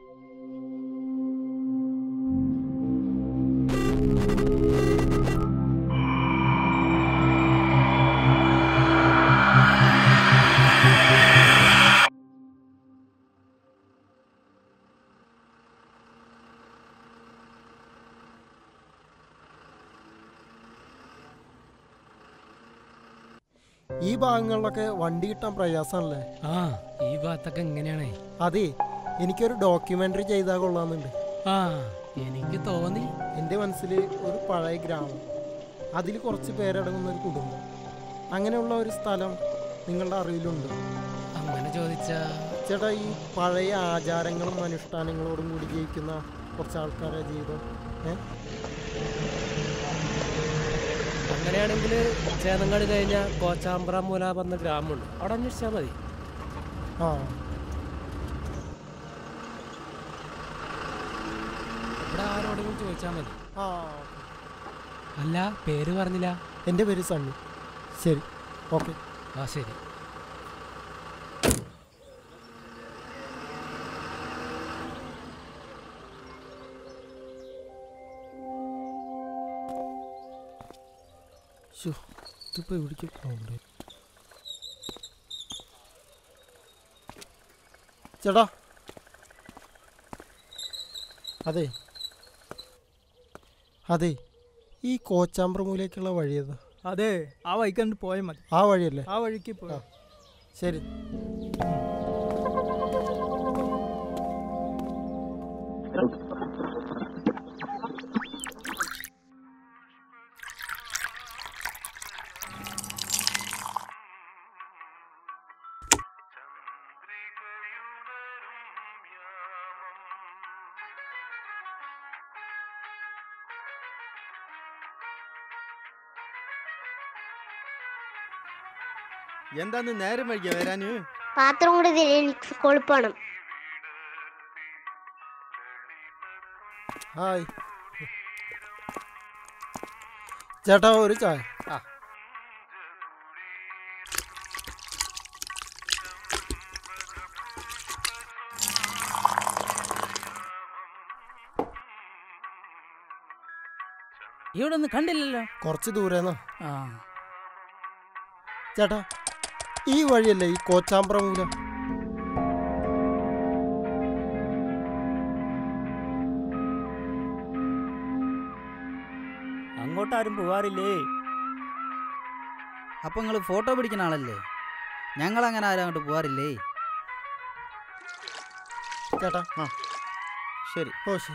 ഈ ഭാഗങ്ങളിലൊക്കെ വണ്ടി കിട്ടാൻ പ്രയാസമാണല്ലേ ആ ഈ ഭാഗത്തൊക്കെ എങ്ങനെയാണേ അതെ എനിക്കൊരു ഡോക്യുമെന്ററി ചെയ്താൽ കൊള്ളാമെന്നുണ്ട് ആ എനിക്ക് തോന്നി എൻ്റെ മനസ്സിൽ ഒരു പഴയ ഗ്രാമം അതിൽ കുറച്ച് പേരടങ്ങുന്ന ഒരു കുടുംബം അങ്ങനെയുള്ള ഒരു സ്ഥലം നിങ്ങളുടെ അറിവിലുണ്ട് അങ്ങനെ ചോദിച്ചാ ചേട്ടാ ഈ പഴയ ആചാരങ്ങളും അനുഷ്ഠാനങ്ങളോടും കൂടി ജീവിക്കുന്ന കുറച്ച് ആൾക്കാരുടെ ജീവിതം ഏ അങ്ങനെയാണെങ്കിൽ ചേതങ്ങാട് കഴിഞ്ഞ കോച്ചാമ്പ്ര മൂല പറഞ്ഞ ഗ്രാമമുണ്ട് അവിടെ അന്വേഷിച്ചാൽ മതി ആ ഇവിടെ ആരോടെങ്കിലും ചോദിച്ചാൽ മതി ആ അല്ല പേര് പറഞ്ഞില്ല എൻ്റെ പേര് സണ്ണി ശരി ഓക്കെ ആ ശരി ഷോ ഇതിപ്പോൾ എവിടേക്ക് പോകണ്ടേ ചേട്ടാ അതെ അതെ ഈ കോച്ചാമ്പ്രമൂലേക്കുള്ള വഴിയത് അതെ ആ വഴിക്ക് കണ്ട് പോയാൽ മതി ആ വഴിയല്ലേ ആ വഴിക്ക് പോയാ ശരി എന്താന്ന് നേരം വൈകിയ വരാന് പാത്രം കൂടി തരും എനിക്ക് സ്കൂളിൽ പോകണം ഹായ് ചേട്ടാ ഒരു ചായ ആ. ഇവിടെ ഒന്നും കണ്ടില്ലല്ലോ കുറച്ച് ദൂരേന്നാ ആ ചേട്ടാ ഈ വഴിയല്ലേ ഈ കോച്ചാമ്പ്രമൂല അങ്ങോട്ടാരും പോവാറില്ലേ അപ്പൊ നിങ്ങൾ ഫോട്ടോ പിടിക്കുന്ന ആളല്ലേ ഞങ്ങൾ അങ്ങനെ ആരും അങ്ങോട്ട് പോവാറില്ലേ ചേട്ടാ ആ ശരി ഓ ശരി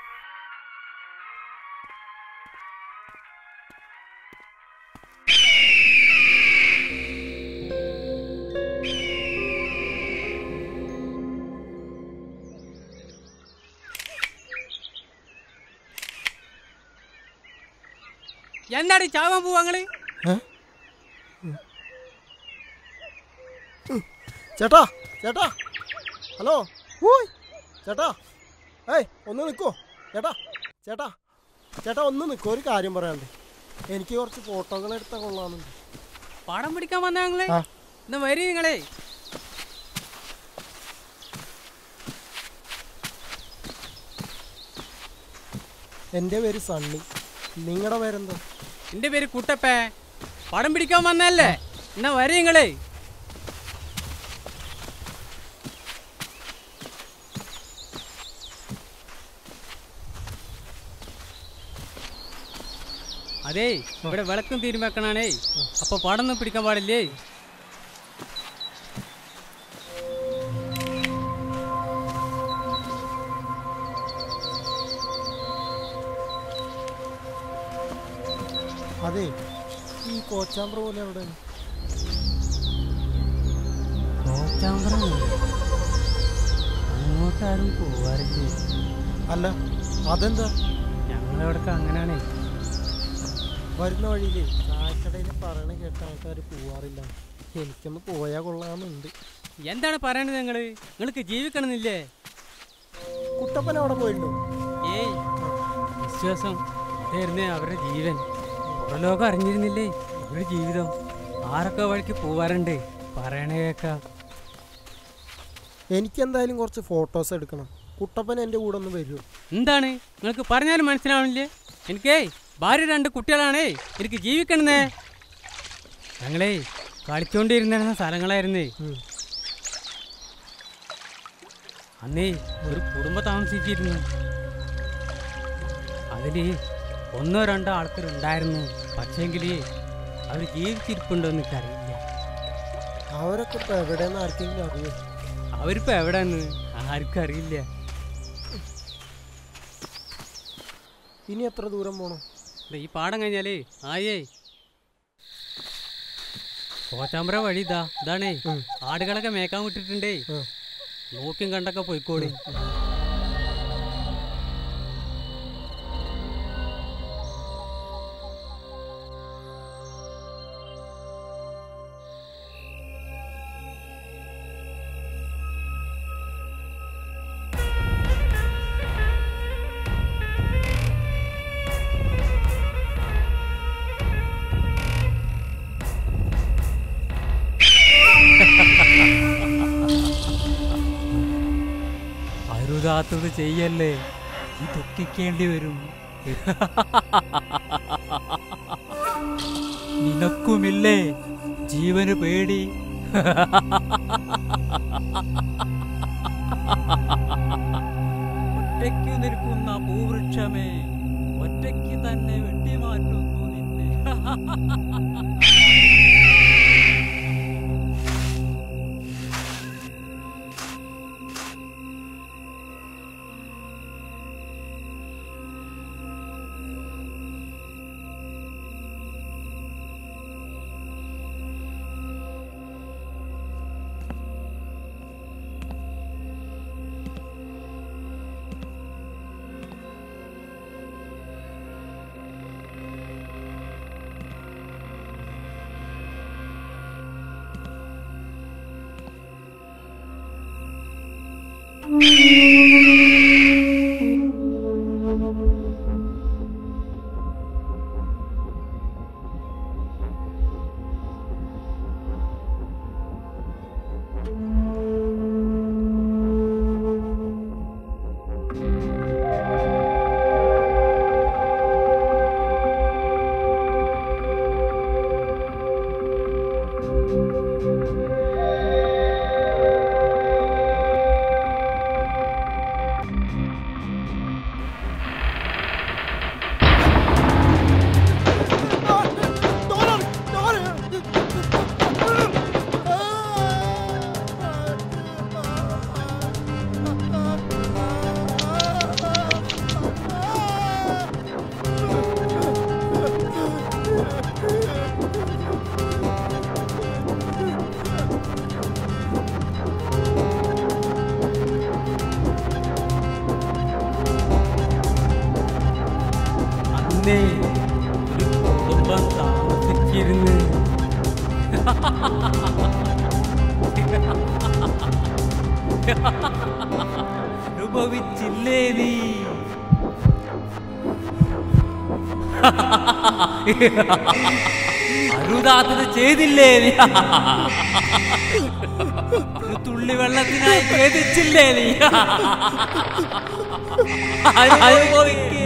എന്താണ് ചാവാൻ പോവാങ്ങള് ചേട്ടാ ചേട്ടാ ഹലോ ഊയ് ചേട്ടാ ഏയ് ഒന്ന് നിൽക്കോ ചേട്ടാ ചേട്ടാ ചേട്ടാ ഒന്ന് നിൽക്കോ ഒരു കാര്യം പറയാണ്ട് എനിക്ക് കുറച്ച് ഫോട്ടോകൾ എടുത്താൽ കൊള്ളാമെന്നുണ്ട് പടം പിടിക്കാൻ വന്ന ഞങ്ങള് ആ. എന്നാ വരി നിങ്ങളെ എൻ്റെ പേര് സണ്ണി നിങ്ങളുടെ പേരെന്താ എന്റെ പേര് കുട്ടപ്പേ പടം പിടിക്കാൻ വന്നല്ലേ എന്നാ വരി നിങ്ങളെ അതേ ഇവിടെ വിളക്കും തീരുമാക്കണാണേ അപ്പൊ പടമൊന്നും പിടിക്കാൻ പാടില്ലേ അതെ ഈ കോച്ചാമ്പ്ര പോലെ എവിടെ അങ്ങോട്ടാരും പോവാറില്ലേ അല്ല അതെന്താ ഞങ്ങളിവിടൊക്കെ അങ്ങനെയാണേ വരുന്ന വഴിയിലേ ചായക്കടയിൽ പറയണ കേട്ട ആൾക്കാർ പോവാറില്ല എനിക്കൊന്ന് പോയാൽ കൊള്ളാമെന്നുണ്ട് എന്താണ് പറയണത് നിങ്ങള് നിങ്ങൾക്ക് ജീവിക്കണമെന്നില്ലേ കുട്ടപ്പൻ അവിടെ പോയിട്ടുണ്ടോ ഏയ് വിശ്വാസം ഇതായിരുന്നേ അവരുടെ ജീവൻ പുറലോകം അറിഞ്ഞിരുന്നില്ലേ അവരുടെ ജീവിതം ആരൊക്കെ വഴിക്ക് പോവാറുണ്ട് പറയണ കേക്കാം എനിക്കെന്തായാലും കുറച്ച് ഫോട്ടോസ് എടുക്കണം കുട്ടപ്പൻ എൻ്റെ കൂടെ ഒന്ന് വരുമോ എന്താണ് നിങ്ങൾക്ക് പറഞ്ഞാലും മനസ്സിലാവണില്ലേ എനിക്കേ ഭാര്യ രണ്ട് കുട്ടികളാണേ എനിക്ക് ജീവിക്കണമെന്നേ ഞങ്ങളേ കളിച്ചോണ്ടിരുന്ന സ്ഥലങ്ങളായിരുന്നേ അന്നേ ഒരു കുടുംബം താമസിച്ചിരുന്നു അതില് ഒന്നോ രണ്ടോ ആൾക്കാരുണ്ടായിരുന്നു പക്ഷേങ്കില് അവർ ജീവിച്ചിരിപ്പുണ്ടോ എന്ന് എനിക്കറിയില്ല അവരൊക്കെ ഇപ്പൊ എവിടെയെന്ന് ആർക്കെങ്കിലും അറിയോ അവരിപ്പോ എവിടെന്ന് ആർക്കും അറിയില്ല ഇനി എത്ര ദൂരം പോണം ദേ ഈ പാടം കഴിഞ്ഞാലേ ആയേ കോച്ചാമ്പ്ര വഴി ഇതാ ഇതാണേ ഉം. ആടുകളൊക്കെ മേക്കാൻ വിട്ടിട്ടുണ്ടേ ഉം. നോക്കിയും കണ്ടൊക്കെ പോയിക്കോളി അരുതാത്തത് ചെയ്യല്ലേ ഈ ദുഃഖിക്കേണ്ടി വരും നിനക്കുമില്ലേ ജീവന് പേടി ഒറ്റയ്ക്ക് നിൽക്കുന്ന ഭൂവൃക്ഷമേ ഒറ്റയ്ക്ക് തന്നെ വെട്ടിമാറ്റുന്നു നിന്നെ അന്നേ ഒരു കുടുംബം താമസിച്ചിരുന്നു അനുഭവിച്ചില്ലേ നീ അരുതാത്തത് ചെയ്തില്ലേ നീ ഒരു തുള്ളി വെള്ളത്തിനായി ഖേദിച്ചില്ലേ നീ അനുഭവിക്കേ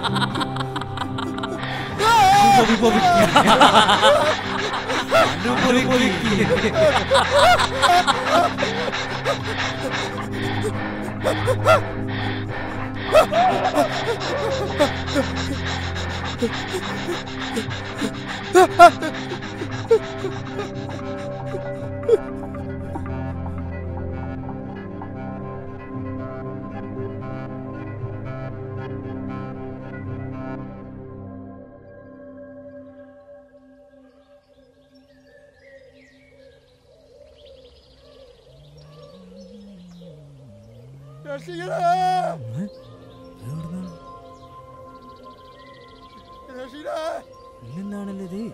ഇല്ലെന്നാണല്ലോ ഇത്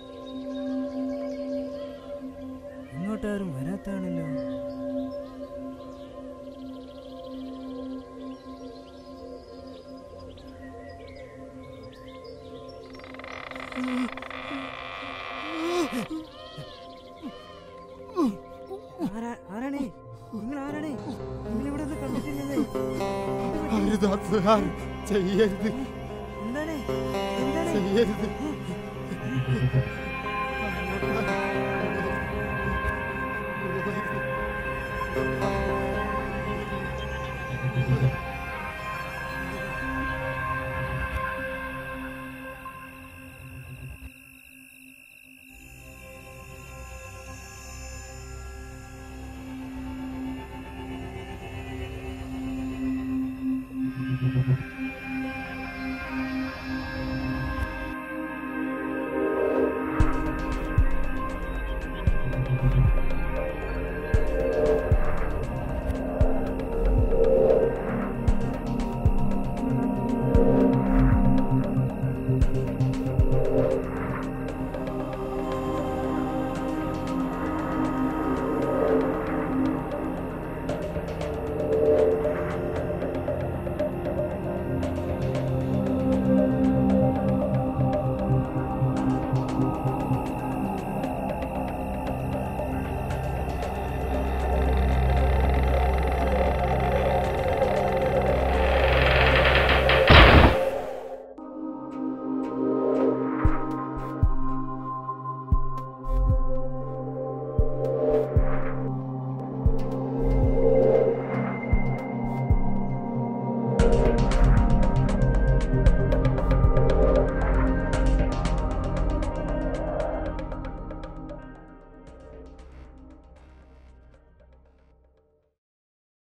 ഇങ്ങോട്ടാരും വരാത്താണല്ലോ ആരാ- ആരാണേ നിങ്ങൾ ആരാണേ നിങ്ങൾ ഇവിടെ കണ്ടിട്ടില്ലേ ഉപകാരം ചെയ്യരുത് എന്താണ് എന്താണ് ചെയ്യരുത്